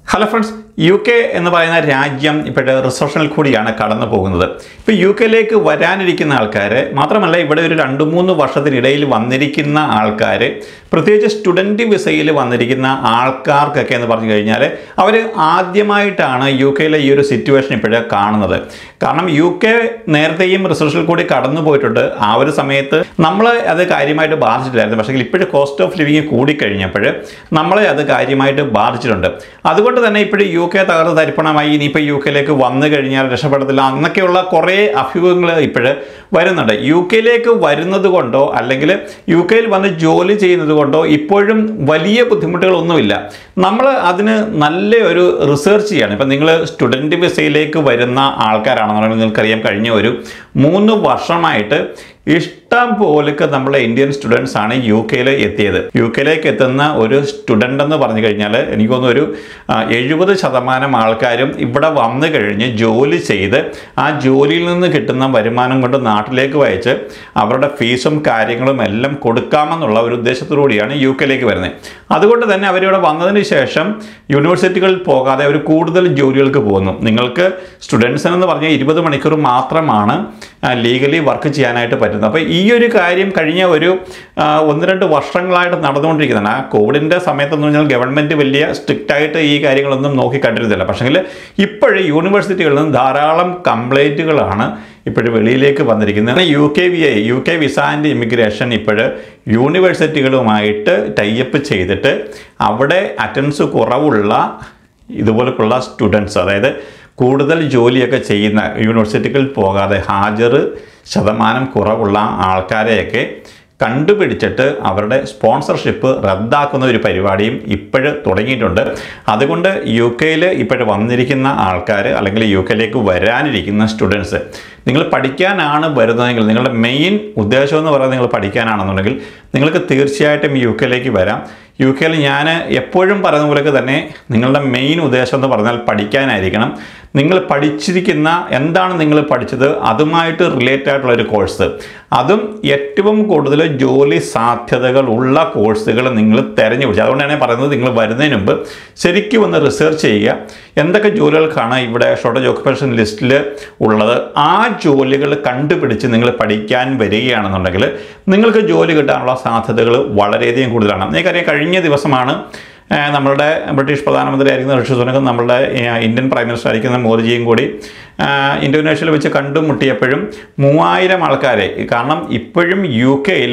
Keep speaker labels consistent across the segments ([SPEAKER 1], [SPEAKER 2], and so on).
[SPEAKER 1] hello friends U K എന്ന് പറയുന്ന രാജ്യം ഇപ്പോഴത്തെ റിസപ്ഷനിൽ കൂടിയാണ് കടന്നു പോകുന്നത് ഇപ്പോൾ യു കെയിലേക്ക് വരാനിരിക്കുന്ന ആൾക്കാർ മാത്രമല്ല ഇവിടെ ഒരു രണ്ട് മൂന്ന് വർഷത്തിനിടയിൽ വന്നിരിക്കുന്ന ആൾക്കാർ പ്രത്യേകിച്ച് സ്റ്റുഡൻറ്റ് വിസയിൽ വന്നിരിക്കുന്ന ആൾക്കാർക്കൊക്കെ എന്ന് പറഞ്ഞു കഴിഞ്ഞാൽ അവർ ആദ്യമായിട്ടാണ് യു കെയിലെ ഈ ഒരു സിറ്റുവേഷൻ ഇപ്പോഴേ കാണുന്നത് കാരണം യു കെ നേരത്തെയും റിസർച്ചിൽ കൂടി കടന്നു പോയിട്ടുണ്ട് ആ ഒരു സമയത്ത് നമ്മളെ അത് കാര്യമായിട്ട് ബാധിച്ചിട്ടില്ലായിരുന്നു പക്ഷേ ഇപ്പോഴും കോസ്റ്റ് ഓഫ് ലിവിങ് കൂടിക്കഴിഞ്ഞപ്പോൾ നമ്മളെ അത് കാര്യമായിട്ട് ബാധിച്ചിട്ടുണ്ട് അതുകൊണ്ട് തന്നെ ഇപ്പോഴും യു കെ തകർന്ന് തരിപ്പണമായി ഇനിയിപ്പോൾ യു കെയിലേക്ക് വന്നു കഴിഞ്ഞാൽ രക്ഷപ്പെടത്തില്ല എന്നൊക്കെയുള്ള കുറേ അഭ്യൂഹങ്ങൾ ഇപ്പോഴ് വരുന്നുണ്ട് യു കെയിലേക്ക് വരുന്നത് കൊണ്ടോ അല്ലെങ്കിൽ യു കെയിൽ വന്ന് ജോലി ചെയ്യുന്നത് കൊണ്ടോ ഇപ്പോഴും വലിയ ബുദ്ധിമുട്ടുകളൊന്നുമില്ല നമ്മൾ അതിന് നല്ല ഒരു റിസർച്ച് ചെയ്യണം ഇപ്പം നിങ്ങൾ സ്റ്റുഡൻറ്റ് വിസയിലേക്ക് വരുന്ന ആൾക്കാരാണെന്നുണ്ടെങ്കിൽ നിങ്ങൾക്കറിയാം കഴിഞ്ഞ ഒരു മൂന്ന് വർഷമായിട്ട് ഇഷ്ടം പോലൊക്കെ നമ്മളെ ഇന്ത്യൻ സ്റ്റുഡൻസ് ആണ് യു കെയിൽ എത്തിയത് യു കെയിലേക്ക് എത്തുന്ന ഒരു സ്റ്റുഡൻ്റ് എന്ന് പറഞ്ഞു കഴിഞ്ഞാൽ എനിക്ക് തോന്നുന്നു ഒരു എഴുപത് ശതമാനം ആൾക്കാരും ഇവിടെ വന്നു കഴിഞ്ഞ് ജോലി ചെയ്ത് ആ ജോലിയിൽ നിന്ന് കിട്ടുന്ന വരുമാനം കൊണ്ട് നാട്ടിലേക്ക് വായിച്ച് അവരുടെ ഫീസും കാര്യങ്ങളും എല്ലാം കൊടുക്കാമെന്നുള്ള ഒരു ഉദ്ദേശത്തോടുകൂടിയാണ് യു കെയിലേക്ക് വരുന്നത് അതുകൊണ്ട് തന്നെ അവരിവിടെ വന്നതിന് ശേഷം യൂണിവേഴ്സിറ്റികളിൽ പോകാതെ അവർ കൂടുതൽ ജോലികൾക്ക് പോകുന്നു നിങ്ങൾക്ക് സ്റ്റുഡൻസിന് എന്ന് പറഞ്ഞാൽ ഇരുപത് മണിക്കൂർ മാത്രമാണ് ലീഗലി വർക്ക് ചെയ്യാനായിട്ട് പറ്റുന്നത് അപ്പോൾ ഈ ഒരു കാര്യം കഴിഞ്ഞ ഒരു ആ, ഒന്ന് രണ്ട് വർഷങ്ങളായിട്ട് നടന്നുകൊണ്ടിരിക്കുന്നതാണ് ആ കോവിഡിൻ്റെ സമയത്തെന്ന് പറഞ്ഞാൽ ഗവൺമെൻറ് വലിയ സ്ട്രിക്റ്റ് ആയിട്ട് ഈ കാര്യങ്ങളൊന്നും നോക്കി കണ്ടിരുന്നില്ല പക്ഷേങ്കിൽ ഇപ്പോഴും യൂണിവേഴ്സിറ്റികളിൽ നിന്ന് ധാരാളം കംപ്ലൈൻറ്റുകളാണ് ഇപ്പോഴും വെളിയിലേക്ക് വന്നിരിക്കുന്നത് U K V I U K visa and immigration ഇപ്പോൾ യൂണിവേഴ്സിറ്റികളുമായിട്ട് ടൈപ്പ് ചെയ്തിട്ട് അവിടെ അറ്റൻഡൻസ് കുറവുള്ള ഇതുപോലുള്ള സ്റ്റുഡൻസ് അതായത് കൂടുതൽ ജോലിയൊക്കെ ചെയ്യുന്ന യൂണിവേഴ്സിറ്റികളിൽ പോകാതെ ഹാജർ ശതമാനം കുറവുള്ള ആൾക്കാരെയൊക്കെ കണ്ടുപിടിച്ചിട്ട് അവരുടെ സ്പോൺസർഷിപ്പ് റദ്ദാക്കുന്ന ഒരു പരിപാടിയും ഇപ്പോഴ് തുടങ്ങിയിട്ടുണ്ട് അതുകൊണ്ട് യു കെയിൽ ഇപ്പോഴ് വന്നിരിക്കുന്ന ആൾക്കാർ അല്ലെങ്കിൽ യു കെയിലേക്ക് വരാനിരിക്കുന്ന സ്റ്റുഡൻസ് നിങ്ങൾ പഠിക്കാനാണ് വരുന്നതെങ്കിൽ നിങ്ങളുടെ മെയിൻ ഉദ്ദേശം എന്ന് പറയുന്നത് നിങ്ങൾ പഠിക്കാനാണെന്നുണ്ടെങ്കിൽ നിങ്ങൾക്ക് തീർച്ചയായിട്ടും യു കെയിലേക്ക് വരാം യു കെയിൽ ഞാൻ എപ്പോഴും പറയുന്ന പോലെയൊക്കെ തന്നെ നിങ്ങളുടെ മെയിൻ ഉദ്ദേശം എന്ന് പറഞ്ഞാൽ പഠിക്കാനായിരിക്കണം നിങ്ങൾ പഠിച്ചിരിക്കുന്ന എന്താണ് നിങ്ങൾ പഠിച്ചത് അതുമായിട്ട് റിലേറ്റഡ് ആയിട്ടുള്ള ഒരു കോഴ്സ് അതും ഏറ്റവും കൂടുതൽ ജോലി സാധ്യതകൾ ഉള്ള കോഴ്സുകൾ നിങ്ങൾ തിരഞ്ഞു പിടിച്ചത് അതുകൊണ്ടാണ് ഞാൻ പറയുന്നത് നിങ്ങൾ വരുന്നതിന് മുമ്പ് ശരിക്കും ഒന്ന് റിസർച്ച് ചെയ്യുക എന്തൊക്കെ ജോലികൾക്കാണ് ഇവിടെ ഷോർട്ടേജ് ഓക്കുപ്പേഷൻ ലിസ്റ്റിൽ ഉള്ളത് ആ ജോലികൾ കണ്ടുപിടിച്ച് നിങ്ങൾ പഠിക്കാൻ വരികയാണെന്നുണ്ടെങ്കിൽ നിങ്ങൾക്ക് ജോലി കിട്ടാനുള്ള സാധ്യതകൾ വളരെയധികം കൂടുതലാണ് നിങ്ങൾക്കറിയാം കഴിഞ്ഞ ദിവസമാണ് ആ, നമ്മളുടെ ബ്രിട്ടീഷ് പ്രധാനമന്ത്രി ആയിരിക്കുന്ന ഋഷി സുനക്കും നമ്മളുടെ ആ, ഇന്ത്യൻ പ്രൈം മിനിസ്റ്റർ ആയിരിക്കുന്ന മോദിജിയും കൂടി ആ, ഇന്തോനേഷ്യയിൽ വെച്ച് കണ്ടുമുട്ടിയപ്പോഴും മൂവായിരം ആൾക്കാരെ കാരണം ഇപ്പോഴും യു കെയിൽ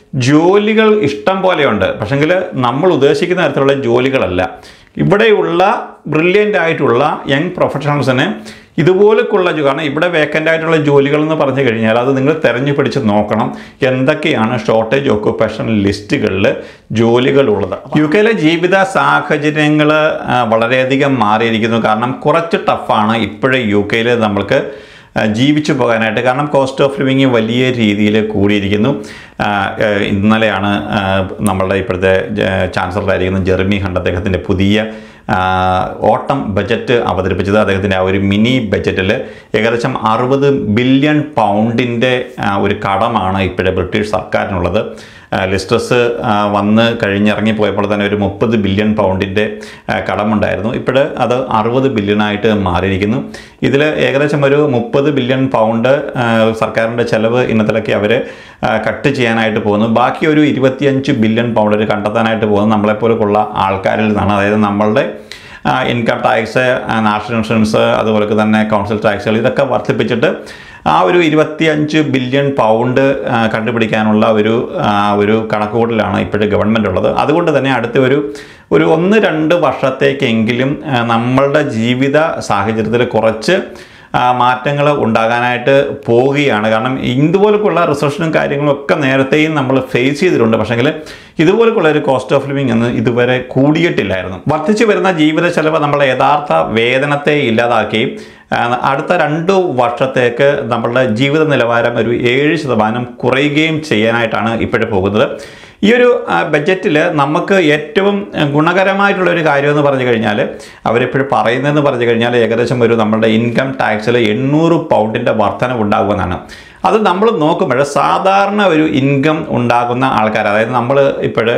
[SPEAKER 1] ജോലികൾ ഇഷ്ടം പോലെയുണ്ട് പക്ഷെങ്കിൽ നമ്മൾ ഉദ്ദേശിക്കുന്ന തരത്തിലുള്ള ജോലികളല്ല ഇവിടെയുള്ള ബ്രില്യൻ്റ് ആയിട്ടുള്ള യങ് പ്രൊഫഷണൽസിന് ഇതുപോലൊക്കെയുള്ള ജോ- കാരണം ഇവിടെ വേക്കൻ്റ് ആയിട്ടുള്ള ജോലികൾ എന്ന് പറഞ്ഞു കഴിഞ്ഞാൽ അത് നിങ്ങൾ തെരഞ്ഞു പിടിച്ച് നോക്കണം എന്തൊക്കെയാണ് ഷോർട്ടേജ് ഓക്കുപ്പേഷൻ ലിസ്റ്റുകളിൽ ജോലികളുള്ളത് യു കെയിലെ ജീവിത സാഹചര്യങ്ങൾ വളരെയധികം മാറിയിരിക്കുന്നു കാരണം കുറച്ച് ടഫാണ് ഇപ്പോഴും യു കെയിൽ നമ്മൾക്ക് ആ, ജീവിച്ചു പോകാനായിട്ട് കാരണം കോസ്റ്റ് ഓഫ് ലിവിങ് വലിയ രീതിയിൽ കൂടിയിരിക്കുന്നു ആ, ആ, ഇന്നലെയാണ് ആ, നമ്മളുടെ ഇപ്പോഴത്തെ ജ- ചാൻസലറായിരിക്കുന്ന ജെർമി ഹണ്ട് അദ്ദേഹത്തിൻ്റെ പുതിയ ആ, ഓട്ടം ബജറ്റ് അവതരിപ്പിച്ചത് അദ്ദേഹത്തിൻ്റെ ആ ഒരു മിനി ബജറ്റിൽ ഏകദേശം അറുപത് ബില്യൺ പൗണ്ടിൻ്റെ ആ, ഒരു കടമാണ് ഇപ്പോഴത്തെ ബ്രിട്ടീഷ് സർക്കാരിനുള്ളത് ആ, ലിസ്ട്രസ് ആ, വന്ന് കഴിഞ്ഞിറങ്ങിപ്പോയപ്പോൾ തന്നെ ഒരു മുപ്പത് ബില്യൺ പൗണ്ടിൻ്റെ ആ, കടമുണ്ടായിരുന്നു ഇപ്പോൾ അത് അറുപത് ബില്യണായിട്ട് മാറിയിരിക്കുന്നു ഇതിൽ ഏകദേശം ഒരു മുപ്പത് ബില്യൺ പൗണ്ട് ആ, സർക്കാരിൻ്റെ ചെലവ് ഇനത്തിലൊക്കെ അവർ കട്ട് ചെയ്യാനായിട്ട് പോകുന്നു ബാക്കി ഒരു ഇരുപത്തിയഞ്ച് ബില്യൺ പൗണ്ട് ഒരു കണ്ടെത്താനായിട്ട് പോകുന്നത് നമ്മളെപ്പോലുള്ള ആൾക്കാരിൽ നിന്നാണ് അതായത് നമ്മളുടെ ഇൻകം ടാക്സ് നാഷണൽ ഇൻഷുറൻസ് അതുപോലെ തന്നെ കൗൺസിൽ ടാക്സുകൾ ഇതൊക്കെ വർദ്ധിപ്പിച്ചിട്ട് ആ ഒരു ഇരുപത്തിയഞ്ച് ബില്യൺ പൗണ്ട് ആ, കണ്ടുപിടിക്കാനുള്ള ഒരു ആ, ഒരു കണക്കുകൂടലാണ് ഇപ്പോഴും ഗവൺമെൻറ് ഉള്ളത് അതുകൊണ്ട് തന്നെ അടുത്ത ഒരു ഒരു ഒന്ന് രണ്ട് വർഷത്തേക്കെങ്കിലും ആ, നമ്മളുടെ ജീവിത സാഹചര്യത്തിൽ കുറച്ച് മാറ്റങ്ങൾ ഉണ്ടാകാനായിട്ട് പോവുകയാണ് കാരണം ഇതുപോലൊക്കെയുള്ള റിസർഷനും കാര്യങ്ങളും ഒക്കെ നേരത്തെയും നമ്മൾ ഫേസ് ചെയ്തിട്ടുണ്ട് പക്ഷേങ്കിൽ ഇതുപോലൊക്കെയുള്ള ഒരു കോസ്റ്റ് ഓഫ് ലിവിങ് എന്ന് ഇതുവരെ കൂടിയിട്ടില്ലായിരുന്നു വർദ്ധിച്ചു വരുന്ന ജീവിത ചെലവ് നമ്മളെ യഥാർത്ഥ വേതനത്തെ ഇല്ലാതാക്കി ആ, അടുത്ത രണ്ട് വർഷത്തേക്ക് നമ്മളുടെ ജീവിത നിലവാരം ഒരു ഏഴ് ശതമാനം കുറയുകയും ചെയ്യാനായിട്ടാണ് ഇപ്പോഴും പോകുന്നത് ഈ ഒരു ബഡ്ജറ്റിൽ നമുക്ക് ഏറ്റവും ആ, ഗുണകരമായിട്ടുള്ള ഒരു കാര്യം എന്ന് പറഞ്ഞു കഴിഞ്ഞാൽ അവരിപ്പോഴും പറയുന്നതെന്ന് പറഞ്ഞു കഴിഞ്ഞാൽ ഏകദേശം ഒരു നമ്മളുടെ ഇൻകം ടാക്സിൽ എണ്ണൂറ് പൗണ്ടിൻ്റെ വർധന ഉണ്ടാകുമെന്നാണ് അത് നമ്മൾ നോക്കുമ്പോൾ സാധാരണ ഒരു ഇൻകം ഉണ്ടാകുന്ന ആൾക്കാർ അതായത് നമ്മൾ ഇപ്പോൾ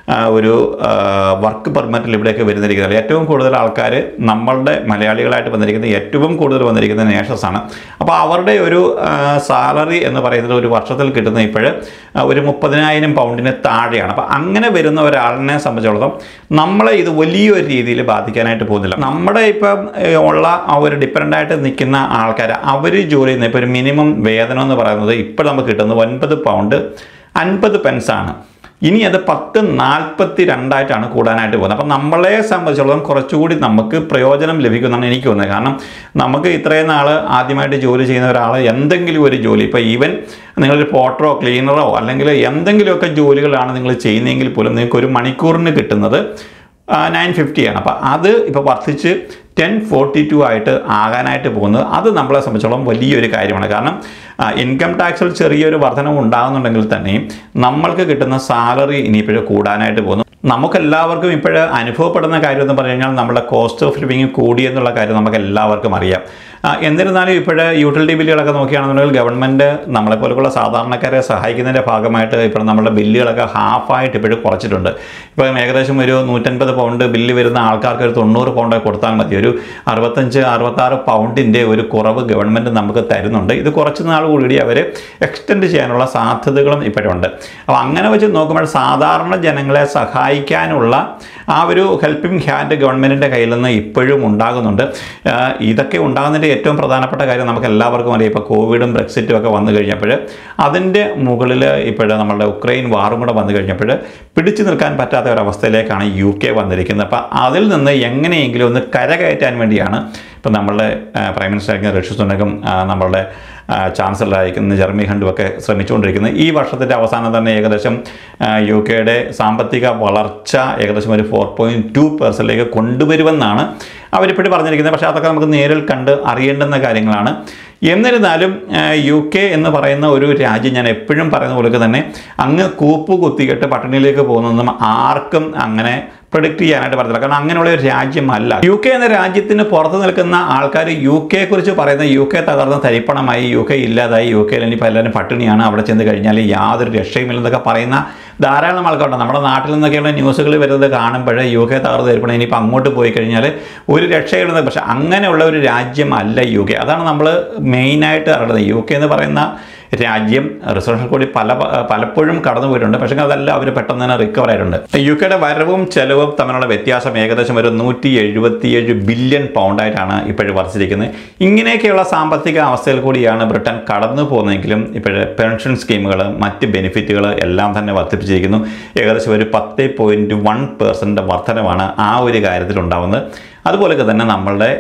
[SPEAKER 1] ആ, ഒരു വർക്ക് പെർമിറ്റിൽ ഇവിടെയൊക്കെ വരുന്നിരിക്കുന്നത് ഏറ്റവും കൂടുതൽ ആൾക്കാർ നമ്മളുടെ മലയാളികളായിട്ട് വന്നിരിക്കുന്നത് ഏറ്റവും കൂടുതൽ വന്നിരിക്കുന്നത് നേഷസ് ആണ് അപ്പോൾ അവരുടെ ഒരു സാലറി എന്ന് പറയുന്നത് ഒരു വർഷത്തിൽ കിട്ടുന്ന ഇപ്പോഴ് ഒരു മുപ്പതിനായിരം പൗണ്ടിന് താഴെയാണ് അപ്പോൾ അങ്ങനെ വരുന്ന ഒരാളിനെ സംബന്ധിച്ചിടത്തോളം നമ്മളെ ഇത് വലിയൊരു രീതിയിൽ ബാധിക്കാനായിട്ട് പോകുന്നില്ല നമ്മുടെ ഇപ്പം ഏഹ്, ഉള്ള ആ ഒരു ഡിപ്പെൻഡ് ആയിട്ട് നിൽക്കുന്ന ആൾക്കാർ അവർ ജോലി ചെയ്യുന്ന ഇപ്പോൾ ഒരു മിനിമം വേതനം എന്ന് പറയുന്നത് ഇപ്പോൾ നമുക്ക് കിട്ടുന്നത് ഒൻപത് പൗണ്ട് അൻപത് പെൻസാണ് ഇനി അത് പത്ത് നാൽപ്പത്തി രണ്ടായിട്ടാണ് കൂടാനായിട്ട് പോകുന്നത് അപ്പം നമ്മളെ സംബന്ധിച്ചിടത്തോളം കുറച്ചുകൂടി നമുക്ക് പ്രയോജനം ലഭിക്കുമെന്നാണ് എനിക്ക് തോന്നുന്നത് കാരണം നമുക്ക് ഇത്രയും നാൾ ആദ്യമായിട്ട് ജോലി ചെയ്യുന്ന ഒരാൾ എന്തെങ്കിലും ഒരു ജോലി ഇപ്പോൾ ഈവൻ നിങ്ങളൊരു പോട്ടറോ ക്ലീനറോ അല്ലെങ്കിൽ എന്തെങ്കിലുമൊക്കെ ജോലികളാണ് നിങ്ങൾ ചെയ്യുന്നതെങ്കിൽ പോലും നിങ്ങൾക്ക് ഒരു മണിക്കൂറിന് കിട്ടുന്നത് നയൻ ഫിഫ്റ്റി ആണ് അപ്പോൾ അത് ഇപ്പോൾ വർദ്ധിച്ച് ടെൻ ഫോർട്ടി ടു ആയിട്ട് ആകാനായിട്ട് പോകുന്നത് അത് നമ്മളെ സംബന്ധിച്ചോളം വലിയൊരു കാര്യമാണ് കാരണം ഇൻകം ടാക്സിൽ ചെറിയൊരു വർധനവ് ഉണ്ടാകുന്നുണ്ടെങ്കിൽ തന്നെയും നമ്മൾക്ക് കിട്ടുന്ന സാലറി ഇനിയിപ്പോഴും കൂടാനായിട്ട് പോകുന്നു നമുക്കെല്ലാവർക്കും ഇപ്പോഴ് അനുഭവപ്പെടുന്ന കാര്യം എന്ന് പറഞ്ഞു കഴിഞ്ഞാൽ നമ്മുടെ കോസ്റ്റ് ഓഫ് ലിവിങ് കൂടി എന്നുള്ള കാര്യം നമുക്ക് എല്ലാവർക്കും അറിയാം ആ, എന്നിരുന്നാലും ഇപ്പോഴ് യൂട്ടിലിറ്റി ബില്ലുകളൊക്കെ നോക്കുകയാണെന്നുണ്ടെങ്കിൽ ഗവൺമെൻറ് നമ്മളെപ്പോലുള്ള സാധാരണക്കാരെ സഹായിക്കുന്നതിൻ്റെ ഭാഗമായിട്ട് ഇപ്പോൾ നമ്മുടെ ബില്ലുകളൊക്കെ ഹാഫായിട്ട് ഇപ്പോഴും കുറച്ചിട്ടുണ്ട് ഇപ്പം ഏകദേശം ഒരു നൂറ്റൻപത് പൗണ്ട് ബില്ല് വരുന്ന ആൾക്കാർക്ക് ഒരു തൊണ്ണൂറ് പൗണ്ട് കൊടുത്താൽ മതി ഒരു അറുപത്തഞ്ച് അറുപത്താറ് പൗണ്ടിൻ്റെ ഒരു കുറവ് ഗവൺമെൻറ് നമുക്ക് തരുന്നുണ്ട് ഇത് കുറച്ച് നാൾ കൂടി അവർ എക്സ്റ്റെൻഡ് ചെയ്യാനുള്ള സാധ്യതകളും ഇപ്പോഴുണ്ട് അപ്പോൾ അങ്ങനെ വെച്ച് നോക്കുമ്പോൾ സാധാരണ ജനങ്ങളെ സഹായിക്കാനുള്ള ആ ഒരു ഹെൽപ്പിംഗ് ഹാൻഡ് ഗവൺമെൻറ്റിൻ്റെ കയ്യിൽ നിന്ന് ഇപ്പോഴും ഉണ്ടാകുന്നുണ്ട് ആ, ഇതൊക്കെ ഉണ്ടാകുന്നതിൻ്റെ ഏറ്റവും പ്രധാനപ്പെട്ട കാര്യം നമുക്ക് എല്ലാവർക്കും അറിയാം ഇപ്പോൾ കോവിഡും ബ്രെക്സിറ്റും ഒക്കെ വന്നു കഴിഞ്ഞപ്പോൾ അതിൻ്റെ മുകളിൽ ഇപ്പോഴ് നമ്മളുടെ ഉക്രൈൻ വാറും കൂടെ വന്നു കഴിഞ്ഞപ്പോൾ പിടിച്ചു നിൽക്കാൻ പറ്റാത്ത ഒരവസ്ഥയിലേക്കാണ് യു കെ വന്നിരിക്കുന്നത് അപ്പോൾ അതിൽ നിന്ന് എങ്ങനെയെങ്കിലും ഒന്ന് കരകയറ്റാൻ വേണ്ടിയാണ് ഇപ്പം നമ്മളുടെ ആ, പ്രൈം മിനിസ്റ്റർ ആയിരിക്കുന്ന ഋഷി സുനകും ആ, നമ്മളുടെ ആ, ചാൻസലറായിരിക്കുന്ന ജെർമി ഹണ്ടും ഒക്കെ ശ്രമിച്ചുകൊണ്ടിരിക്കുന്നത് ഈ വർഷത്തിൻ്റെ അവസാനം തന്നെ ഏകദേശം ആ, യു കെയുടെ സാമ്പത്തിക വളർച്ച ഏകദേശം ഒരു ഫോർ പോയിൻറ്റ് ടു പെർസെൻറ്റിലേക്ക് കൊണ്ടുവരുമെന്നാണ് അവരിപ്പോഴും പറഞ്ഞിരിക്കുന്നത് പക്ഷേ അതൊക്കെ നമുക്ക് നേരിൽ കണ്ട് അറിയേണ്ടുന്ന കാര്യങ്ങളാണ് എന്നിരുന്നാലും ആ, യു കെ എന്ന് പറയുന്ന ഒരു രാജ്യം ഞാൻ എപ്പോഴും പറയുന്ന പോലെ തന്നെ അങ്ങ് കൂപ്പ് കുത്തിക്കെട്ട് പട്ടിണിയിലേക്ക് പോകുന്നതൊന്നും ആർക്കും അങ്ങനെ പ്രൊഡിക്റ്റ് ചെയ്യാനായിട്ട് പറ്റത്തില്ല കാരണം അങ്ങനെയുള്ള ഒരു രാജ്യമല്ല യു കെ എന്ന രാജ്യത്തിന് പുറത്ത് നിൽക്കുന്ന ആൾക്കാർ യു കെയെ കുറിച്ച് പറയുന്ന യു കെ തകർന്ന തരിപ്പണമായി യു കെ ഇല്ലാതായി യു കെയിൽ ഇനിയിപ്പോൾ എല്ലാവരും പട്ടിണിയാണ് അവിടെ ചെന്ന് കഴിഞ്ഞാൽ യാതൊരു രക്ഷയുമില്ലെന്നൊക്കെ പറയുന്ന ധാരാളം ആൾക്കാരുണ്ട് നമ്മുടെ നാട്ടിൽ നിന്നൊക്കെയുള്ള ന്യൂസുകൾ വരുന്നത് കാണുമ്പോൾ യു കെ തകർന്ന് തരിപ്പണം ഇനിയിപ്പോൾ അങ്ങോട്ട് പോയി കഴിഞ്ഞാൽ ഒരു രക്ഷയുള്ളത് പക്ഷേ അങ്ങനെയുള്ള ഒരു രാജ്യമല്ല യു കെ അതാണ് നമ്മൾ മെയിനായിട്ട് അറിയുന്നത് യു കെ എന്ന് പറയുന്ന രാജ്യം റിസർവേഷൻ കൂടി പല പലപ്പോഴും കടന്നു പോയിട്ടുണ്ട് പക്ഷേ അതെല്ലാം അവർ പെട്ടെന്ന് തന്നെ റിക്കവർ ആയിട്ടുണ്ട് യു കെയുടെ വരവും ചെലവും തമ്മിലുള്ള വ്യത്യാസം ഏകദേശം ഒരു നൂറ്റി എഴുപത്തിയേഴ് ബില്യൺ പൗണ്ടായിട്ടാണ് ഇപ്പോഴും വർദ്ധിച്ചിരിക്കുന്നത് ഇങ്ങനെയൊക്കെയുള്ള സാമ്പത്തിക അവസ്ഥയിൽ കൂടിയാണ് ബ്രിട്ടൻ കടന്നു പോകുന്നതെങ്കിലും ഇപ്പോഴ് പെൻഷൻ സ്കീമുകൾ മറ്റ് ബെനിഫിറ്റുകൾ എല്ലാം തന്നെ വർദ്ധിപ്പിച്ചിരിക്കുന്നു ഏകദേശം ഒരു പത്ത് പോയിൻറ്റ് വൺ പെർസെൻറ്റ് വർധനമാണ് ആ ഒരു കാര്യത്തിൽ ഉണ്ടാകുന്നത് അതുപോലെയൊക്കെ തന്നെ നമ്മളുടെ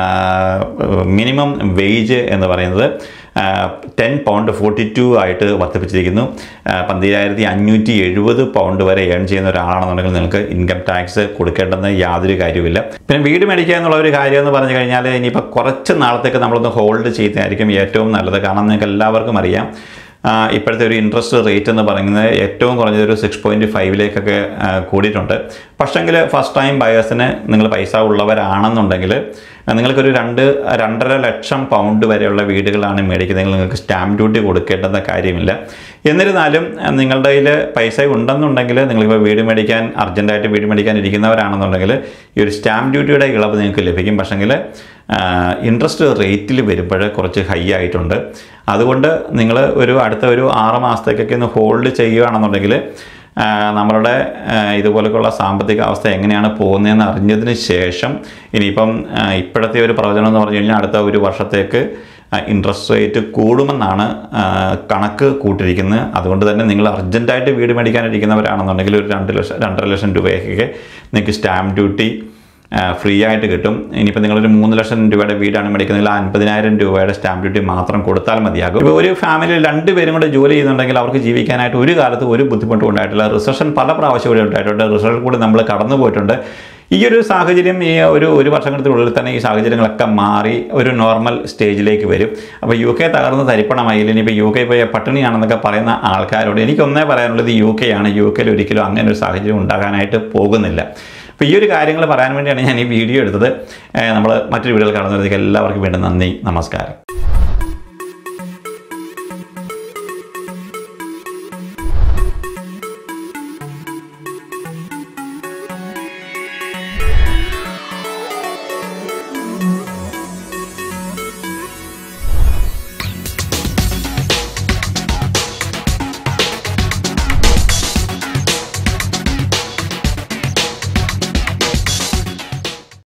[SPEAKER 1] മിനിമം വേജ് എന്ന് പറയുന്നത് ടെൻ പൗണ്ട് ഫോർട്ടി ടു ആയിട്ട് വർദ്ധിപ്പിച്ചിരിക്കുന്നു ആ, പന്തിരായിരത്തി അഞ്ഞൂറ്റി എഴുപത് പൗണ്ട് വരെ ഏൺ ചെയ്യുന്ന ഒരാളാണെന്നുണ്ടെങ്കിൽ നിങ്ങൾക്ക് ഇൻകം ടാക്സ് കൊടുക്കേണ്ടെന്ന് യാതൊരു കാര്യവുമില്ല പിന്നെ വീട് മേടിക്കുക എന്നുള്ള ഒരു കാര്യം എന്ന് പറഞ്ഞു കഴിഞ്ഞാൽ ഇനിയിപ്പോൾ കുറച്ച് നാളത്തേക്ക് നമ്മളൊന്ന് ഹോൾഡ് ചെയ്യുന്നതായിരിക്കും ഏറ്റവും നല്ലത് കാരണം നിങ്ങൾക്ക് എല്ലാവർക്കും അറിയാം ആ, ഇപ്പോഴത്തെ ഒരു ഇൻട്രസ്റ്റ് റേറ്റ് എന്ന് പറയുന്നത് ഏറ്റവും കുറഞ്ഞത് ഒരു സിക്സ് പോയിൻറ്റ് ഫൈവിലേക്കൊക്കെ കൂടിയിട്ടുണ്ട് പക്ഷേങ്കിൽ ഫസ്റ്റ് ടൈം ബയേഴ്സിന് നിങ്ങൾ പൈസ ഉള്ളവരാണെന്നുണ്ടെങ്കിൽ നിങ്ങൾക്കൊരു രണ്ട് രണ്ടര ലക്ഷം പൗണ്ട് വരെയുള്ള വീടുകളാണ് മേടിക്കുന്നതെങ്കിൽ നിങ്ങൾക്ക് സ്റ്റാമ്പ് ഡ്യൂട്ടി കൊടുക്കേണ്ടുന്ന കാര്യമില്ല എന്നിരുന്നാലും അഹ് നിങ്ങളുടെ കയ്യിൽ പൈസ ഉണ്ടെന്നുണ്ടെങ്കിൽ നിങ്ങളിപ്പോൾ വീട് മേടിക്കാൻ അർജൻറ്റായിട്ട് വീട് മേടിക്കാൻ ഇരിക്കുന്നവരാണെന്നുണ്ടെങ്കിൽ ഈ ഒരു സ്റ്റാമ്പ് ഡ്യൂട്ടിയുടെ ഇളവ് നിങ്ങൾക്ക് ലഭിക്കും പക്ഷേങ്കിൽ ഇൻട്രസ്റ്റ് റേറ്റിൽ വരുമ്പോൾ കുറച്ച് ഹൈ ആയിട്ടുണ്ട് അതുകൊണ്ട് നിങ്ങൾ ഒരു അടുത്ത ഒരു ആറ് മാസത്തേക്കൊക്കെ ഒന്ന് ഹോൾഡ് ചെയ്യുകയാണെന്നുണ്ടെങ്കിൽ ആ, നമ്മളുടെ ആ, ഇതുപോലെയുള്ള സാമ്പത്തിക അവസ്ഥ എങ്ങനെയാണ് പോകുന്നതെന്ന് അറിഞ്ഞതിന് ശേഷം ഇനിയിപ്പം ആ, ഇപ്പോഴത്തെ ഒരു പ്രവചനം എന്ന് പറഞ്ഞു കഴിഞ്ഞാൽ അടുത്ത ഒരു വർഷത്തേക്ക് ഇൻട്രസ്റ്റ് റേറ്റ് കൂടുമെന്നാണ് ആ, കണക്ക് കൂട്ടിയിരിക്കുന്നത് അതുകൊണ്ട് തന്നെ നിങ്ങൾ അർജൻറ്റായിട്ട് വീട് മേടിക്കാനിരിക്കുന്നവരാണെന്നുണ്ടെങ്കിൽ ഒരു രണ്ട് ലക്ഷം രണ്ടര ലക്ഷം രൂപയൊക്കെ നിങ്ങൾക്ക് സ്റ്റാമ്പ് ഡ്യൂട്ടി ഫ്രീ ആയിട്ട് കിട്ടും ഇനിയിപ്പോൾ നിങ്ങളൊരു മൂന്ന് ലക്ഷം രൂപയുടെ വീടാണ് മേടിക്കുന്നതിൽ അൻപതിനായിരം രൂപയുടെ സ്റ്റാമ്പ് ഡ്യൂട്ടി മാത്രം കൊടുത്താൽ മതിയാകും ഇപ്പോൾ ഒരു ഫാമിലിയിൽ രണ്ടുപേരും കൂടെ ജോലി ചെയ്യുന്നുണ്ടെങ്കിൽ അവർക്ക് ജീവിക്കാനായിട്ട് ഒരു കാലത്ത് ഒരു ബുദ്ധിമുട്ടും ഉണ്ടായിട്ടില്ല റിസഷൻ പല പ്രാവശ്യം ഇവിടെ ഉണ്ടായിട്ടുണ്ട് റിസൾട്ട് കൂടി നമ്മൾ കടന്നു പോയിട്ടുണ്ട് ഈ ഒരു സാഹചര്യം ഈ ഒരു ഒരു വർഷങ്ങൾക്കുള്ളിൽ തന്നെ ഈ സാഹചര്യങ്ങളൊക്കെ മാറി ഒരു നോർമൽ സ്റ്റേജിലേക്ക് വരും അപ്പോൾ യു കെ തകർന്ന് തരിപ്പണമായി ഇനിയിപ്പോൾ യു കെ പോയ പട്ടിണിയാണെന്നൊക്കെ പറയുന്ന ആൾക്കാരോട് എനിക്കൊന്നേ പറയാനുള്ളത് യു കെ ആണ് യു കെയിൽ ഒരിക്കലും അങ്ങനെ ഒരു സാഹചര്യം ഉണ്ടാകാനായിട്ട് പോകുന്നില്ല അപ്പോൾ ഈ ഒരു കാര്യങ്ങൾ പറയാൻ വേണ്ടിയാണ് ഞാൻ ഈ വീഡിയോ എടുത്തത് നമ്മൾ മറ്റൊരു വീഡിയോയിൽ കാണുന്നതിലേക്ക് എല്ലാവർക്കും വീണ്ടും നന്ദി നമസ്കാരം